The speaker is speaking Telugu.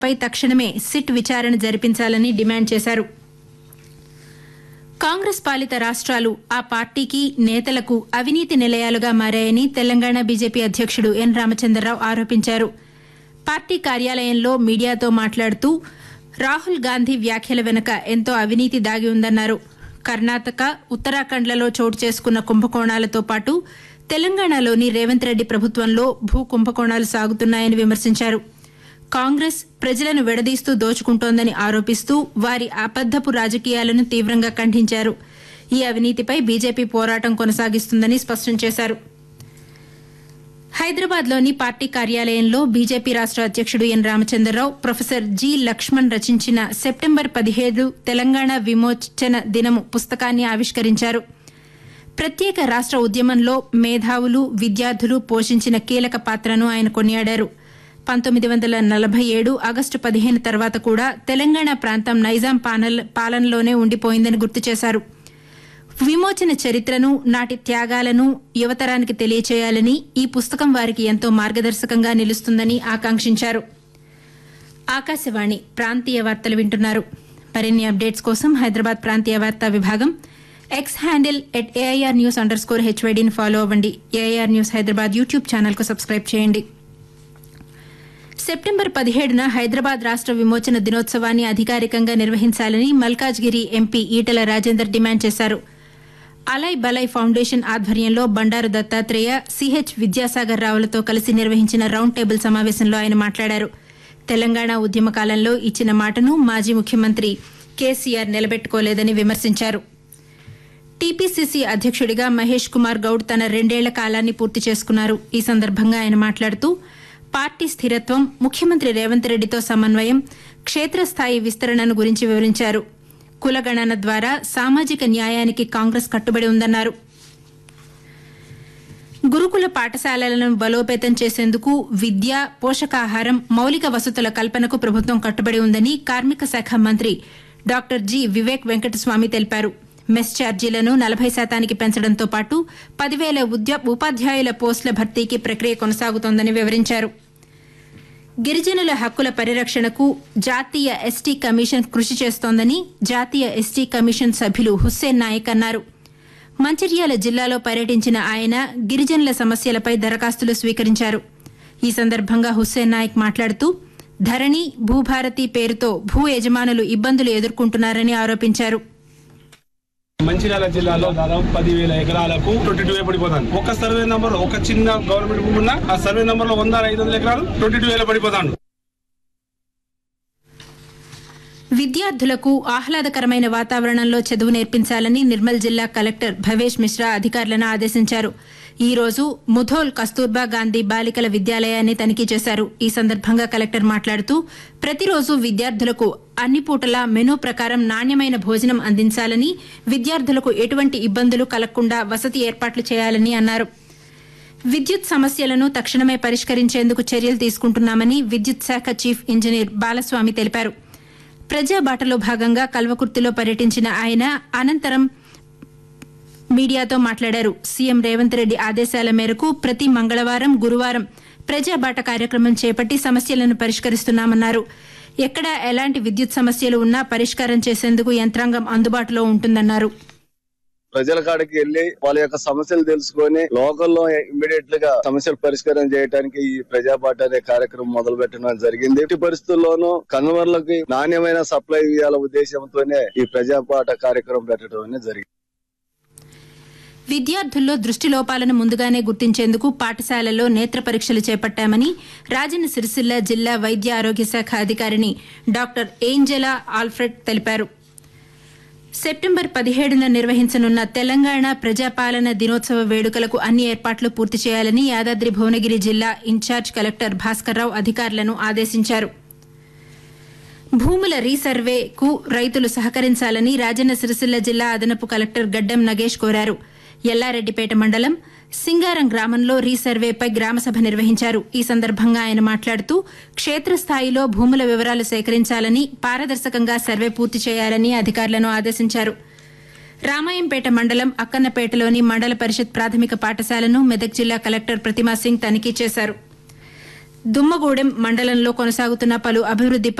పై తక్షణమే సిట్ విచారణ జరిపించాలని డిమాండ్ చేశారు కాంగ్రెస్ పాలిత రాష్ట్రాలు ఆ పార్టీకి నేతలకు అవినీతి నిలయాలుగా మారాయని తెలంగాణ బీజేపీ అధ్యక్షుడు ఎన్ రామచంద్రరావు ఆరోపించారు పార్టీ కార్యాలయంలో మీడియాతో మాట్లాడుతూ రాహుల్ గాంధీ వ్యాఖ్యల వెనుక ఎంతో అవినీతి దాగి ఉందన్నారు కర్ణాటక ఉత్తరాఖండ్లలో చోటు చేసుకున్న కుంభకోణాలతో పాటు తెలంగాణలోని రేవంత్ రెడ్డి ప్రభుత్వంలో భూ కుంభకోణాలు సాగుతున్నాయని విమర్శించారు కాంగ్రెస్ ప్రజలను విడదీస్తూ దోచుకుంటోందని ఆరోపిస్తూ వారి అబద్దపు రాజకీయాలను తీవ్రంగా ఖండించారు ఈ అవినీతిపై బీజేపీ పోరాటం కొనసాగిస్తుందని స్పష్టం చేశారు హైదరాబాద్లోని పార్టీ కార్యాలయంలో బీజేపీ రాష్ట అధ్యక్షుడు ఎన్ రామచంద్రరావు ప్రొఫెసర్ జి లక్ష్మణ్ రచించిన సెప్టెంబర్ పదిహేడు తెలంగాణ విమోచన దినము పుస్తకాన్ని ఆవిష్కరించారు ప్రత్యేక రాష్ట ఉద్యమంలో మేధావులు విద్యార్థులు పోషించిన కీలక పాత్రను ఆయన కొనియాడారు పంతొమ్మిది వందల నలభై ఏడు ఆగస్టు పదిహేను తర్వాత కూడా తెలంగాణ ప్రాంతం నైజాం పాలన- పాలనలోనే ఉండిపోయిందని గుర్తు చేశారు విమోచన చరిత్రను నాటి త్యాగాలను యువతరానికి తెలియచేయాలని ఈ పుస్తకం వారికి ఎంతో మార్గదర్శకంగా నిలుస్తుందని ఆకాంక్షించారు ఆకాశవాణి ప్రాంతీయ వార్తలు వింటున్నారు మరిన్ని అప్డేట్స్ కోసం హైదరాబాద్ ప్రాంతీయ వార్తా విభాగం X handle at AIR news underscore హెచ్వైడీని ఫాలో అవ్వండి ఏఐఆర్ న్యూస్ హైదరాబాద్ యూట్యూబ్ ఛానల్కు సబ్స్క్రైబ్ చేయండి సెప్టెంబర్ పదిహేడున హైదరాబాద్ రాష్ట విమోచన దినోత్సవాన్ని అధికారికంగా నిర్వహించాలని మల్కాజ్గిరి ఎంపీ ఈటల రాజేందర్ డిమాండ్ చేశారు అలై బలై ఫౌండేషన్ ఆధ్వర్యంలో బండారు దత్తాత్రేయ సిహెచ్ విద్యాసాగర్ రావులతో కలిసి నిర్వహించిన రౌండ్ టేబుల్ సమావేశంలో ఆయన మాట్లాడారు తెలంగాణ ఉద్యమ కాలంలో ఇచ్చిన మాటను మాజీ ముఖ్యమంత్రి కేసీఆర్ నిలబెట్టుకోలేదని విమర్శించారు టీపీసీసీ అధ్యక్షుడిగా మహేష్ కుమార్ గౌడ్ తన రెండేళ్ల కాలాన్ని పూర్తి చేసుకున్నారు ఈ సందర్భంగా ఆయన మాట్లాడుతూ పార్టీ స్థిరత్వం ముఖ్యమంత్రి రేవంత్ రెడ్డితో సమన్వయం క్షేత్రస్థాయి విస్తరణను గురించి వివరించారు కులగణన ద్వారా సామాజిక న్యాయానికి కాంగ్రెస్ కట్టుబడి ఉందన్నారు గురుకుల పాఠశాలలను బలోపేతం చేసేందుకు విద్య పోషకాహారం మౌలిక వసతుల కల్పనకు ప్రభుత్వం కట్టుబడి ఉందని కార్మిక శాఖ మంత్రి డాక్టర్ జి వివేక్ వెంకటస్వామి తెలిపారు మెస్ ఛార్జీలను నలభై శాతానికి పెంచడంతో పాటు పదివేల ఉద్య- ఉపాధ్యాయుల పోస్టుల భర్తీకి ప్రక్రియ కొనసాగుతోందని వివరించారు గిరిజనుల హక్కుల పరిరక్షణకు జాతీయ ఎస్టీ కమిషన్ కృషి చేస్తోందని జాతీయ ఎస్టీ కమిషన్ సభ్యులు హుస్సేన్ నాయక్ అన్నారు మంచిర్యాల జిల్లాలో పర్యటించిన ఆయన గిరిజనుల సమస్యలపై దరఖాస్తులు స్వీకరించారు ఈ సందర్భంగా హుస్సేన్ నాయక్ మాట్లాడుతూ ధరణి భూభారతి పేరుతో భూ యజమానులు ఇబ్బందులు ఎదుర్కొంటున్నారని ఆరోపించారు మంచిర్యాల జిల్లాలో దాదాపు పదివేల ఎకరాలకు ట్వంటీ టూ పడిపోతాను ఒక సర్వే నంబర్ ఒక చిన్న గవర్నమెంట్ భూమి ఉన్న ఆ సర్వే నంబర్ లో వంద ఐదు వందల ఎకరాలు ట్వంటీ టూ వేల పడిపోతాను విద్యార్థులకు ఆహ్లాదకరమైన వాతావరణంలో చదువు నేర్పించాలని నిర్మల్ జిల్లా కలెక్టర్ భవేష్ మిశ్రా అధికారులను ఆదేశించారు ఈ రోజు ముధోల్ కస్తూర్బా గాంధీ బాలికల విద్యాలయాన్ని తనిఖీ చేశారు ఈ సందర్భంగా కలెక్టర్ మాట్లాడుతూ ప్రతిరోజు విద్యార్థులకు అన్ని పూటలా మెనూ ప్రకారం నాణ్యమైన భోజనం అందించాలని విద్యార్థులకు ఎటువంటి ఇబ్బందులు కలగకుండా వసతి ఏర్పాట్లు చేయాలని అన్నారు విద్యుత్ సమస్యలను తక్షణమే పరిష్కరించేందుకు చర్యలు తీసుకుంటున్నామని విద్యుత్ శాఖ చీఫ్ ఇంజనీర్ బాలస్వామి తెలిపారు ప్రజాబాటలో భాగంగా కల్వకుర్తిలో పర్యటించిన ఆయన అనంతరం మీడియాతో మాట్లాడారు సీఎం రేవంత్ రెడ్డి ఆదేశాల మేరకు ప్రతి మంగళవారం గురువారం ప్రజాబాట కార్యక్రమం చేపట్టి సమస్యలను పరిష్కరిస్తున్నామన్నారు ఎక్కడ ఎలాంటి విద్యుత్ సమస్యలు ఉన్నా పరిష్కారం చేసేందుకు యంత్రాంగం అందుబాటులో ఉంటుందన్నారు ప్రజల కాడికి వెళ్లి వాళ్ళ యొక్క సమస్యలు తెలుసుకొని లోకల్లో ఇమ్మీడియట్ గా సమస్యలు పరిష్కారం చేయడానికి ఈ ప్రజాపాట అనే కార్యక్రమం మొదలు పెట్టడం జరిగింది ఎట్టి పరిస్థితుల్లోనూ కన్వర్లకి నాణ్యమైన సప్లై ఇవ్వాల ఉద్దేశంతోనే ఈ ప్రజాపాట కార్యక్రమం పెట్టడం అనేది జరిగింది విద్యార్థుల్లో దృష్టి లోపాలను ముందుగానే గుర్తించేందుకు పాఠశాలల్లో నేత్ర పరీక్షలు చేపట్టామని రాజన్న సిరిసిల్ల జిల్లా వైద్య ఆరోగ్య శాఖ అధికారిని డాక్టర్ ఏంజెలా ఆల్ఫ్రెడ్ తెలిపారు సెప్టెంబర్ పదిహేడున నిర్వహించనున్న తెలంగాణ ప్రజాపాలన దినోత్సవ వేడుకలకు అన్ని ఏర్పాట్లు పూర్తి చేయాలని యాదాద్రి భువనగిరి జిల్లా ఇన్ఛార్జ్ కలెక్టర్ భాస్కర్రావు అధికారులను ఆదేశించారు భూముల రీసర్వేకు రైతులు సహకరించాలని రాజన్న సిరిసిల్ల జిల్లా అదనపు కలెక్టర్ గడ్డం నగేష్ కోరారు ఎల్లారెడ్డిపేట మండలం సింగారం గ్రామంలో రీసర్వేపై గ్రామసభ నిర్వహించారు ఈ సందర్భంగా ఆయన మాట్లాడుతూ క్షేత్రస్థాయిలో భూముల వివరాలు సేకరించాలని పారదర్శకంగా సర్వే పూర్తి చేయాలని అధికారులను ఆదేశించారు రామాయంపేట మండలం అక్కన్నపేటలోని మండల పరిషత్ ప్రాథమిక పాఠశాలను మెదక్ జిల్లా కలెక్టర్ ప్రతిమా సింగ్ తనిఖీ చేశారు దుమ్మగూడెం మండలంలో కొనసాగుతున్న పలు అభివృద్ది